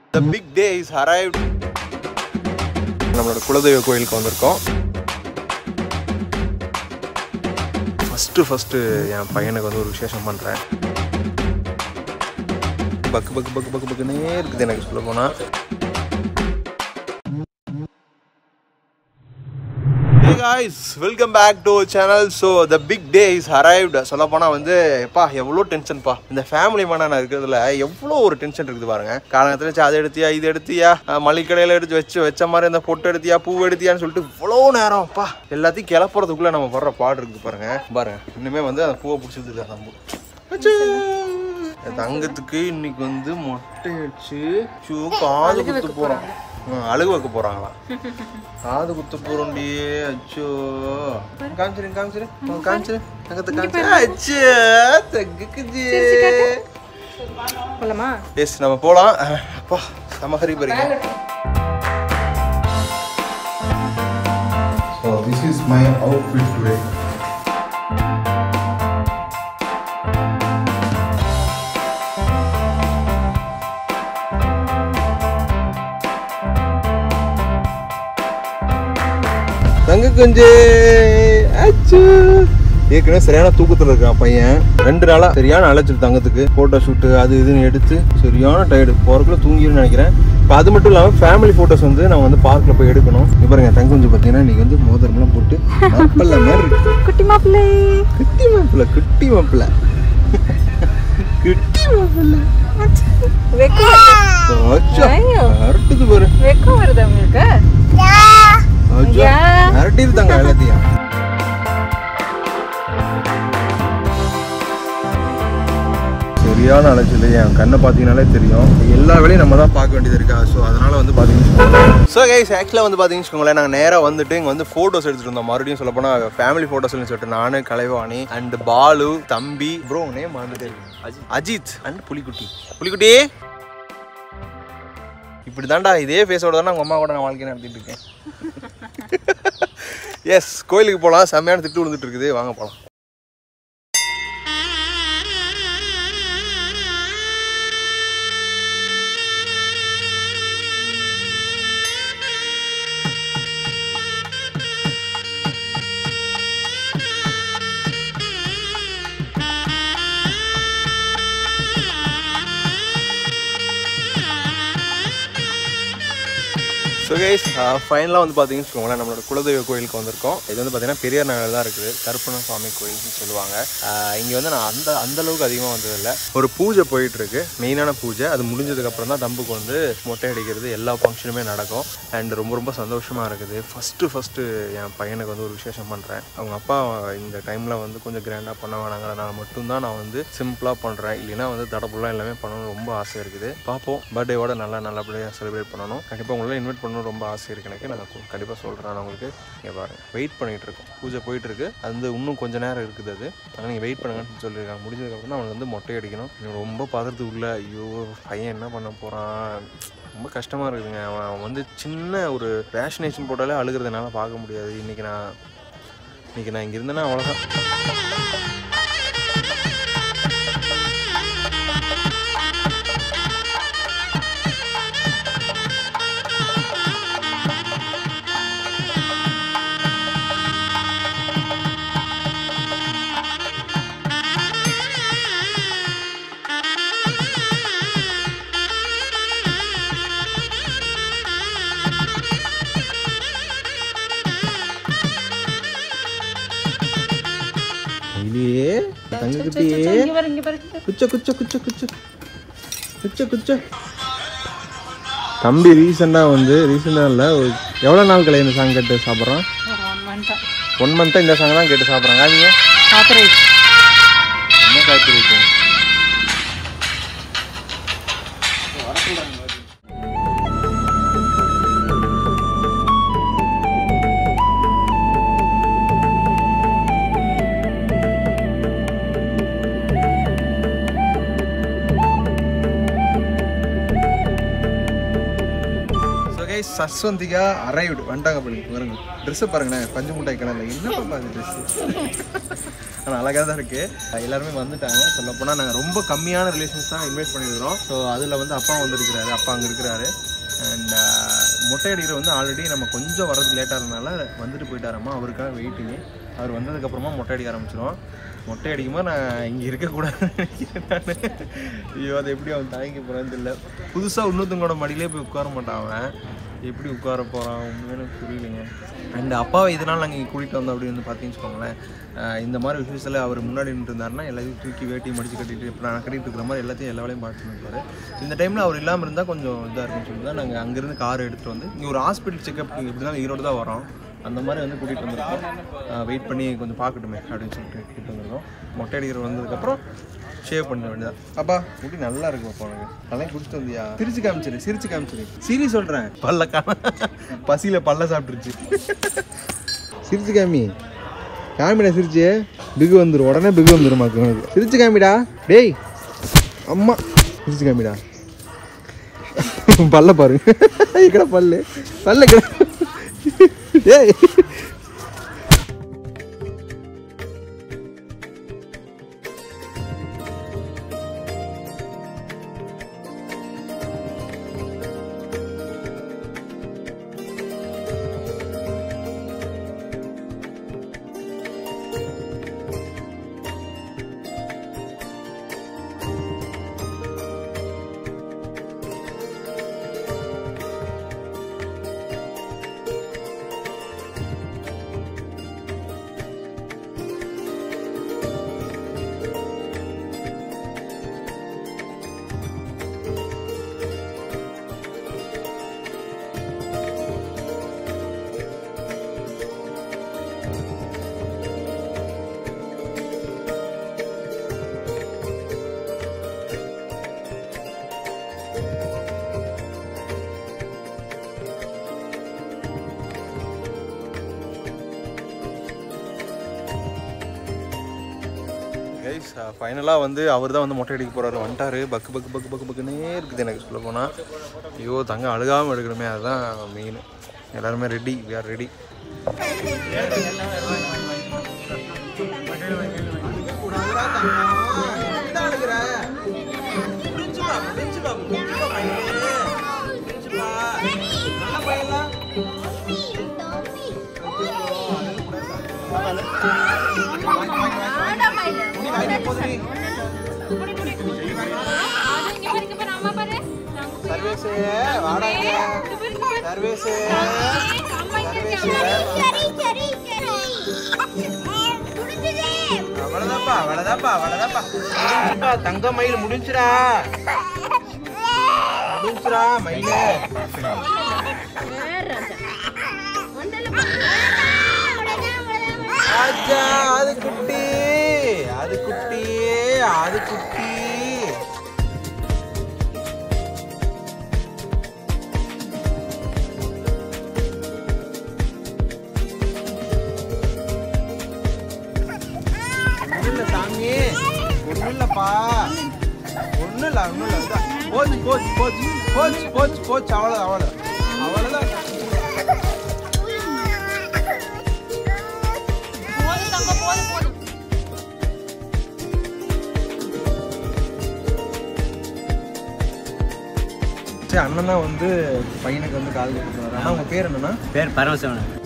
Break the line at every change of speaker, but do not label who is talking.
The big day is arrive நம்மளோட குலதெய்வ கோயிலுக்கு வந்திருக்கோம் ஃபஸ்ட்டு ஃபஸ்ட்டு என் பையனுக்கு வந்து ஒரு விசேஷம் பண்ணுறேன் பக்கு பக்கு பக்கு பக்கு பக்குனே இருக்குது எனக்கு சொல்ல போனால் Hey guys, welcome back to our channel. So the big day is arrived. சொல்ல போனா வந்து எப்பா எவ்வளோ டென்ஷன்ப்பா இந்த ஃபேமிலி மேனான இருக்கிறதுல எவ்வளோ ஒரு டென்ஷன் இருக்குது பாருங்க காலங்கத்துல வச்சு அதை எடுத்தியா இது எடுத்தியா அஹ் மளிகை கடையில எடுத்து வச்சு வச்ச மாதிரி இந்த பொட்டு எடுத்தியா பூ எடுத்தியான்னு சொல்லிட்டு இவ்வளோ நேரம் அப்பா எல்லாத்தையும் கிளப்புறதுக்குள்ள நம்ம படுற பாடு இருக்குது பாருங்க பாருங்க இன்னுமே வந்து அந்த பூவை பிடிச்சது நம்ம அச்சோ. என் தங்கத்துக்கு இன்னைக்கு வந்து மொட்டை அடிச்சு ஷூ காது குத்து போறோம் ம், அழுகு வைக்க போறாங்களாம் காது குத்து போறோம்டி அச்சோ காமிச்சிரு காமிச்சிரு உன் காமிச்சிரு தங்கத்தை காமிச்சிரு அச்சோ தங்குக்குது
போலாமா
எஸ் நம்ம போலாம் அஹ், அப்பா சமஹரி பாருங்க
So this is my outfit today.
தங்க குஞ்சு அச்சோ ஏற்கனவே சரியான தூக்கத்தில் இருக்கான் பையன் ரெண்டு நாளா சரியான அலைச்சல் தங்கத்துக்கு போட்டோ ஷூட்டு அது இதுன்னு எடுத்து சரியான டயர்டு போறதுக்குள்ள தூங்கிடும்னு நினைக்கிறேன் இப்போ அது மட்டும் இல்லாமல் ஃபேமிலி ஃபோட்டோஸ் வந்து நான் வந்து பார்க்கில் போய் எடுக்கணும் இப்போ பாருங்க தங்க குஞ்சு பார்த்தீங்கன்னா இன்னைக்கு வந்து மோதிரம்லாம் போட்டு மாப்பிள்ள மாதிரி இருக்கு
குட்டி மாப்பிள்ளை
குட்டி மாப்பிள்ள குட்டி மாப்பிள்ள குட்டி மாப்பிள்ள
வெக்கம்
அச்சோ
ஐயோ.
அரட்டுது பாரு
வெக்கம் வருது உங்களுக்கு
அச்சோ
யா.
அரட்டிது தாங்க எல்லாத்தையும் சரியான அலைச்சல் என் கண்ணை பார்த்தீங்கனாலே தெரியும் எல்லா வேலையும் நம்ம தான் பார்க்க வேண்டியது இருக்கா ஸோ அதனால வந்து பார்த்தீங்கன்னா ஸோ கைஸ் ஆக்சுவலாக வந்து பார்த்தீங்கன்னு வச்சுக்கோங்களேன் நாங்கள் நேராக வந்துட்டு இங்கே வந்து ஃபோட்டோஸ் எடுத்துட்டு இருந்தோம் மறுபடியும் சொல்ல போனால் ஃபேமிலி ஃபோட்டோஸ்னு சொல்லிட்டு நான் கலைவாணி அண்ட் பாலு தம்பி ப்ரோ நேம் மறந்துட்டே இருக்கு அஜித் அண்ட் புலிக்குட்டி புலிக்குட்டி இப்படி தான்டா இதே ஃபேஸோட தான் உங்கள் அம்மா கூட நான் வாழ்க்கை நடத்திட்டு இருக்கேன் எஸ் கோயிலுக்கு போகலாம் செம்மையான திட்டு விழுந்துட்டு இருக்குது வாங்க போகலாம் ஸோ கைஸ் ஃபைனலாக வந்து பார்த்தீங்கன்னு வச்சுக்கோங்களேன் நம்மளோட குலதெய்வ கோயிலுக்கு வந்திருக்கோம் இது வந்து பார்த்தீங்கன்னா பெரியார் நகர் தான் இருக்குது கருப்பண சுவாமி கோயில்னு சொல்லுவாங்க இங்கே வந்து நான் அந்த அந்த அளவுக்கு அதிகமாக வந்ததில்லை ஒரு பூஜை போயிட்டு இருக்கு மெயினான பூஜை அது முடிஞ்சதுக்கப்புறம் தான் தம்புக்கு வந்து மொட்டை அடிக்கிறது எல்லா ஃபங்க்ஷனுமே நடக்கும் அண்ட் ரொம்ப ரொம்ப சந்தோஷமாக இருக்குது ஃபஸ்ட்டு ஃபஸ்ட்டு என் பையனுக்கு வந்து ஒரு விசேஷம் பண்ணுறேன் அவங்க அப்பா இந்த டைமில் வந்து கொஞ்சம் கிராண்டாக பண்ண வேணாங்கிறனால மட்டும்தான் நான் வந்து சிம்பிளாக பண்ணுறேன் இல்லைன்னா வந்து தடப்புலாம் எல்லாமே பண்ணணும்னு ரொம்ப ஆசை இருக்குது பார்ப்போம் பர்த்டேவோட நல்லா நல்லபடியாக செலிப்ரேட் பண்ணணும் கண்டிப்பாக உங்களை இன்வைட் பண்ணணும் ரொம்ப ஆசை இருக்கு எனக்கு நான் கண்டிப்பாக சொல்கிறேன் நான் உங்களுக்கு இங்கே பாருங்க வெயிட் பண்ணிட்டு இருக்கோம் பூஜை போயிட்டு இருக்கு அது வந்து இன்னும் கொஞ்ச நேரம் இருக்குது அது ஆனால் நீங்கள் வெயிட் பண்ணுங்கன்னு சொல்லியிருக்காங்க முடிஞ்சதுக்கப்புறம் தான் அவனுக்கு வந்து மொட்டை அடிக்கணும் எனக்கு ரொம்ப பதறதுக்கு உள்ள ஐயோ பையன் என்ன பண்ண போகிறான் ரொம்ப கஷ்டமாக இருக்குதுங்க அவன் அவன் வந்து சின்ன ஒரு வேக்சினேஷன் போட்டாலே அழுகிறதுனால பார்க்க முடியாது இன்றைக்கி நான் இன்றைக்கி நான் இங்கே இருந்தேன்னா அவ்வளோதான் இல்லையே தங்கக்கிட்டே
இங்க பாரு இங்க பாரு
குச்ச குச்ச குச்ச குச்ச குச்ச குச்ச தம்பி ரீசெண்டாக வந்து ரீசெண்டாக இல்லை ஒரு எவ்வளோ நாள் கலைய இந்த சாங் கேட்டு சாப்பிட்றான்
ஒன் மந்த்
ஒன் மந்த்தாக இந்த சாங் தான் கேட்டு சாப்பிட்றாங்க நீங்கள்
ஆத்தரைஸ்
என்ன காய்ச்சல் இருக்கு சஸ்வந்திகா அரைவ்டு வந்துட்டாங்க பண்ணி பாருங்க ட்ரெஸ்ஸை பாருங்களேன் பஞ்சு முட்டாய் கலரில் என்ன பாப்பா அது ட்ரெஸ்ஸு ஆனால் அழகாக தான் இருக்குது எல்லாருமே வந்துட்டாங்க சொல்ல போனால் நாங்கள் ரொம்ப கம்மியான ரிலேஷன்ஸ் தான் இன்வைட் பண்ணியிருக்கிறோம் ஸோ அதில் வந்து அப்பா வந்திருக்கிறாரு அப்பா அங்கே இருக்கிறாரு அண்ட் மொட்டை அடிக்கிற வந்து ஆல்ரெடி நம்ம கொஞ்சம் வர்றது லேட்டாக இருந்தனால வந்துட்டு போயிட்டாரம்மா அவருக்காக வெயிட்டிங்கு அவர் வந்ததுக்கப்புறமா மொட்டை அடிக்க ஆரம்பிச்சிடும் மொட்டை அடிக்கும்போது நான் இங்கே இருக்கக்கூடாதுன்னு நினைக்கிறேன் நான் ஐயோ அதை எப்படி அவன் தாங்கிக்க போகிறான்னு தெரியல புதுசாக இன்னொருத்தவங்களோட மடியிலே போய் உட்கார மாட்டான் அவன் எப்படி உட்கார போகிறான் உண்மையிலே எனக்கு புரியலைங்க அண்ட் அப்பாவை இதனால் நாங்கள் இங்கே கூட்டிகிட்டு வந்தோம் அப்படின்னு வந்து பார்த்தீங்கன்னு வச்சுக்கோங்களேன் அஹ் இந்த மாதிரி விஷயத்தில் அவர் முன்னாடி நின்று இருந்தாருன்னா எல்லாத்தையும் தூக்கி வேட்டி மடிச்சு கட்டிட்டு இப்போ நான் கட்டிட்டு இருக்கிற மாதிரி எல்லாத்தையும் எல்லா வேலையும் பார்த்துட்டு இருப்பாரு இந்த டைமில் அவர் இல்லாமல் இருந்தால் கொஞ்சம் இதாக இருக்கும்னு சொல்லி தான் நாங்கள் அங்கேருந்து கார் எடுத்துகிட்டு வந்து இங்கே ஒரு ஹாஸ்பிட்டல் செக்அப் இப்படி தான் ஈரோடு தான் வரோம் அந்த மாதிரி வந்து கூட்டிகிட்டு வந்திருக்கோம் வெயிட் பண்ணி கொஞ்சம் பார்க்கட்டுமே அப்படின்னு சொல்லிட்டு கூட்டிகிட்டு வந்திருக்கோம் மொட்டை அடிக்கிற வந்ததுக்கப்புறம் ஷேவ் பண்ண வேண்டியதான் அப்பா முடி நல்லா இருக்கும் அப்பா உனக்கு நல்லா குடிச்சிட்டு வந்தியா சிரிச்சு காமிச்சிரு சிரிச்சு காமிச்சிரு சிரி சொல்கிறேன் பல்ல காண பசியில் பல்ல சாப்பிட்டுருச்சு சிரிச்சு காமி காமிடா சிரிச்சு பிகு வந்துடும் உடனே பிகு வந்துடும் மாக்கு உனக்கு சிரிச்சு காமிடா டேய் அம்மா சிரிச்சு காமிடா பல்ல பாரு இக்கட பல்லு பல்ல இக்கட டேய் கைஸ் ஃபைனலாக வந்து அவர் தான் வந்து மொட்டை அடிக்க போகிறாரு வந்துட்டாரு பக்கு பக்கு பக்கு பக்கு பக்குன்னே இருக்குது எனக்கு சொல்ல போனால் ஐயோ தங்க அழுகாமல் எடுக்கணுமே அதுதான் மெயின் எல்லாருமே ready we are ready Sarvesh வாடாங்க சர்வேஸு அவ்வளோதாப்பா அவ்வளோதாப்பா அவ்வளோதாப்பா முடிஞ்சுப்பா தங்க மயில் முடிஞ்சுடா முடிஞ்சுடா மயில் ஆச்சா அது குட்டி அது குட்டி அது குட்டி ஒண்ணுல்ல சாமி ஒண்ணுல்லப்பா ஒண்ணுல்ல ஒண்ணுல்ல போச்சு போச்சு போச்சு போச்சு போச்சு போச்சு அவ்வளோ அவ்வளோ அவ்வளோதான் சரி அண்ணன் தான் வந்து பையனுக்கு வந்து கால் கொடுக்குறாரு அண்ணா உங்க பேர் என்னன்னா
பேர் பரமசிவன்